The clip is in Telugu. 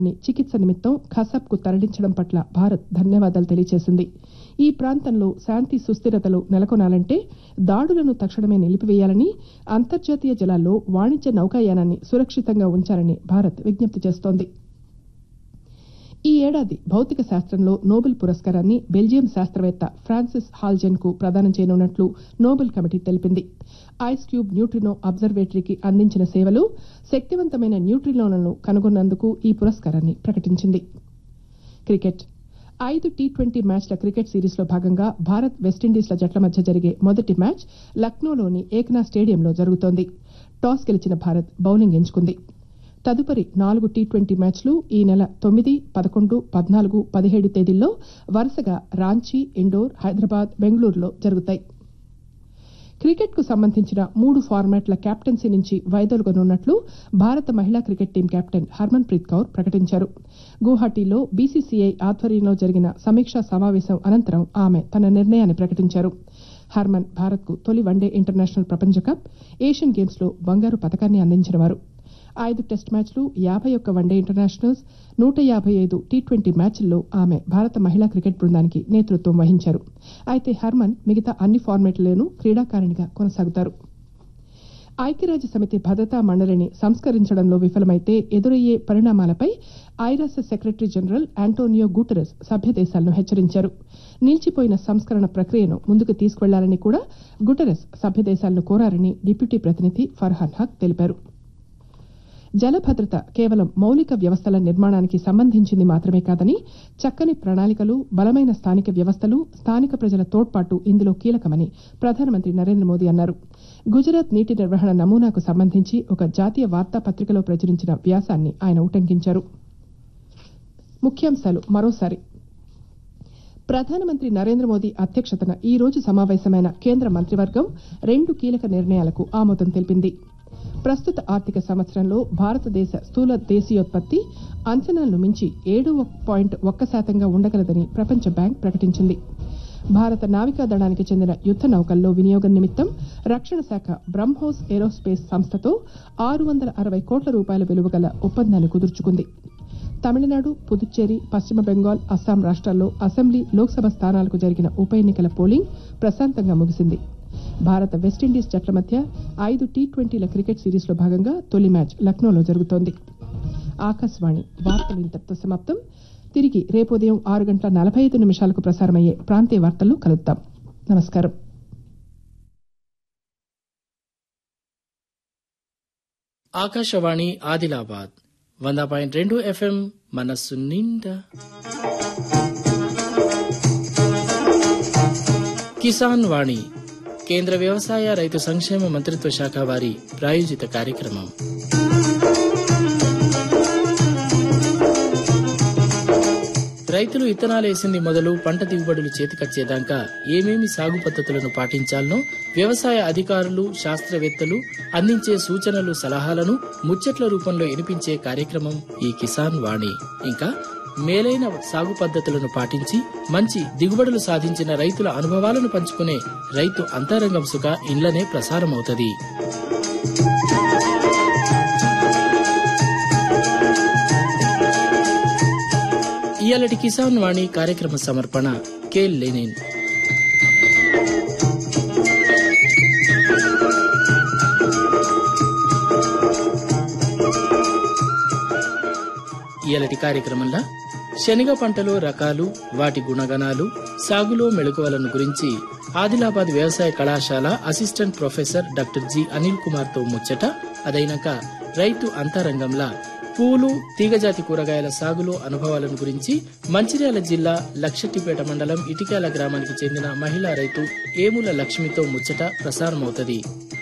ని చికిత్స నిమిత్తం ఖసబ్ కు తరలించడం పట్ల భారత్ ధన్యవాదాలు తెలియజేసింది ఈ ప్రాంతంలో శాంతి సుస్థిరతలు నెలకొనాలంటే దాడులను తక్షణమే నిలిపివేయాలని అంతర్జాతీయ జలాల్లో వాణిజ్య నౌకాయానాన్ని సురక్షితంగా ఉంచాలని భారత్ విజ్ఞప్తి చేస్తోంది ఈ ఏడాది భౌతిక శాస్త్రంలో నోబెల్ పురస్కారాన్ని బెల్జియం శాస్త్రవేత్త ఫ్రాన్సిస్ హాల్జెన్ కు ప్రదానం చేయనున్నట్లు నోబెల్ కమిటీ తెలిపింది ఐస్ క్యూబ్ న్యూట్రినో అబ్జర్వేటరీకి అందించిన సేవలు శక్తివంతమైన న్యూట్రినోలను కనుగొన్నందుకు ఈ పురస్కారాన్ని ప్రకటించింది క్రికెట్ ఐదు టీ ట్వంటీ మ్యాచ్ల క్రికెట్ సిరీస్లో భాగంగా భారత్ వెస్టిండీస్ల జట్ల మధ్య జరిగే మొదటి మ్యాచ్ లక్నోలోని ఏక్నా స్టేడియంలో జరుగుతోంది టాస్ గెలిచిన భారత్ బౌలింగ్ ఎంచుకుంది తదుపరి నాలుగు టీ ట్వంటీ మ్యాచ్లు ఈ నెల తొమ్మిది పదకొండు పద్నాలుగు పదిహేడు తేదీల్లో వరుసగా రాంచీ ఇండోర్ హైదరాబాద్ బెంగళూరులో జరుగుతాయి క్రికెట్ కు సంబంధించిన మూడు ఫార్మాట్ల కెప్టెన్సీ నుంచి వైదొలగనున్నట్లు భారత మహిళా cricket team captain Harmanpreet Kaur ప్రకటించారు గువాహటీలో బీసీసీఐ ఆధ్వర్యంలో జరిగిన సమీక్షా సమావేశం అనంతరం ఆమె తన నిర్ణయాన్ని ప్రకటించారు హర్మన్ భారత్ కు తొలి వన్డే ఇంటర్నేషనల్ ప్రపంచ కప్ ఏషియన్ గేమ్స్ లో బంగారు పథకాన్ని అందించినవారు ఐదు టెస్ట్ మ్యాచ్లు యాభై ఒక్క వన్డే ఇంటర్నేషనల్స్ నూట యాభై ఐదు టీ ట్వంటీ మ్యాచ్ల్లో ఆమె భారత మహిళా క్రికెట్ బృందానికి నేతృత్వం వహించారు అయితే హర్మన్ మిగతా అన్ని ఫార్మాట్లలోనూ క్రీడాకారిణిగా కొనసాగుతారు ఐక్యరాజ్య సమితి భద్రతా మండలిని సంస్కరించడంలో విఫలమైతే ఎదురయ్యే పరిణామాలపై ఐరాస సెక్రటరీ జనరల్ ఆంటోనియో గుటెరస్ సభ్య దేశాలను హెచ్చరించారు నిలిచిపోయిన సంస్కరణ ప్రక్రియను ముందుకు తీసుకెళ్లాలని కూడా గుటెరస్ సభ్య దేశాలను కోరారని డిప్యూటీ ప్రతినిధి ఫర్హాన్ హక్ తెలిపారు జలభద్రత కేవలం మౌలిక వ్యవస్థల నిర్మాణానికి సంబంధించింది మాత్రమే కాదని చక్కని ప్రణాళికలు బలమైన స్థానిక వ్యవస్థలు స్థానిక ప్రజల తోడ్పాటు ఇందులో కీలకమని ప్రధానమంత్రి నరేంద్ర మోదీ అన్నారు గుజరాత్ నీటి నిర్వహణ నమూనాకు సంబంధించి ఒక జాతీయ వార్తాపత్రికలో ప్రచురించిన వ్యాసాన్ని ఆయన ఉటంకించారు ముఖ్యాంశాలు మరోసారి ప్రధానమంత్రి నరేంద్ర మోదీ అధ్యక్షతన ఈ రోజు సమావేశమైన కేంద్ర మంత్రివర్గం రెండు కీలక నిర్ణయాలకు ఆమోదం తెలిపింది ప్రస్తుత ఆర్థిక సంవత్సరంలో భారతదేశ స్థూల దేశీయోత్పత్తి అంచనాలను మించి ఏడు పాయింట్ ఒక్క శాతంగా ఉండగలదని ప్రపంచ బ్యాంక్ ప్రకటించింది భారత నావికా దళానికి చెందిన యుద్ద నౌకల్లో వినియోగం నిమిత్తం రక్షణ శాఖ బ్రహ్మోస్ ఏరోస్పేస్ సంస్థతో ఆరు వందల అరవై కోట్ల రూపాయల విలువ గల ఒప్పందాన్ని కుదుర్చుకుంది తమిళనాడు పుదుచ్చేరి పశ్చిమ బెంగాల్ అస్సాం రాష్ట్రాల్లో అసెంబ్లీ లోక్సభ స్థానాలకు జరిగిన ఉప ఎన్నికల పోలింగ్ ప్రశాంతంగా ముగిసింది భారత వెస్టిండీస్ జట్ల మధ్య ఐదు టీ ట్వంటీల క్రికెట్ సిరీస్లో భాగంగా తొలి మ్యాచ్ లక్నోలో జరుగుతోంది ఆకాశవాణి వార్తలు ఇంతటితో సమాప్తం తిరిగి రేపు ఉదయం ఆరు గంటల నలభై ఐదు నిమిషాలకు ప్రసారమయ్యే ప్రాంతీయ వార్తల్లో కలుద్దాం నమస్కారం ఆకాశవాణి ఆదిలాబాద్ వంద పాయింట్ రెండు ఎఫ్ఎం మనస్సు నిండా కిసాన్ వాణి కేంద్ర వ్యవసాయ రైతు సంక్షేమ మంత్రిత్వ శాఖ వారి ప్రాయోజిత కార్యక్రమం రైతులు ఇత్తనాలేసింది మొదలు పంట దిగుబడులు చేతికొచ్చేదాకా ఏమేమి సాగు పద్ధతులను పాటించాలనో వ్యవసాయ అధికారులు శాస్త్రవేత్తలు అందించే సూచనలు సలహాలను ముచ్చట్ల రూపంలో వినిపించే కార్యక్రమం ఈ కిసాన్ వాణి ఇంకా మేలైన సాగు పద్ధతులను పాటించి మంచి దిగుబడులు సాధించిన రైతుల అనుభవాలను పంచుకునే రైతు అంతరంగం సుఖ ఇండ్లనే ప్రసారమవుతది ఇయాలటి కిసాన్ వాణి కార్యక్రమ సమర్పణ కె లెనిన్ ఇయాలటి కార్యక్రమంలో శనగ పంటలో రకాలు వాటి గుణగణాలు సాగులో మెళకువలను గురించి ఆదిలాబాద్ వ్యవసాయ కళాశాల assistant professor doctor G Anil Kumar తో ముచ్చట అదైనాక రైతు అంతరంగంలా పూలు తీగజాతి కూరగాయల సాగులో అనుభవాలను గురించి మంచిర్యాల జిల్లా లక్షట్టిపేట మండలం ఇటికాల గ్రామానికి చెందిన మహిళా రైతు ఏముల లక్ష్మితో ముచ్చట ప్రసారమవుతది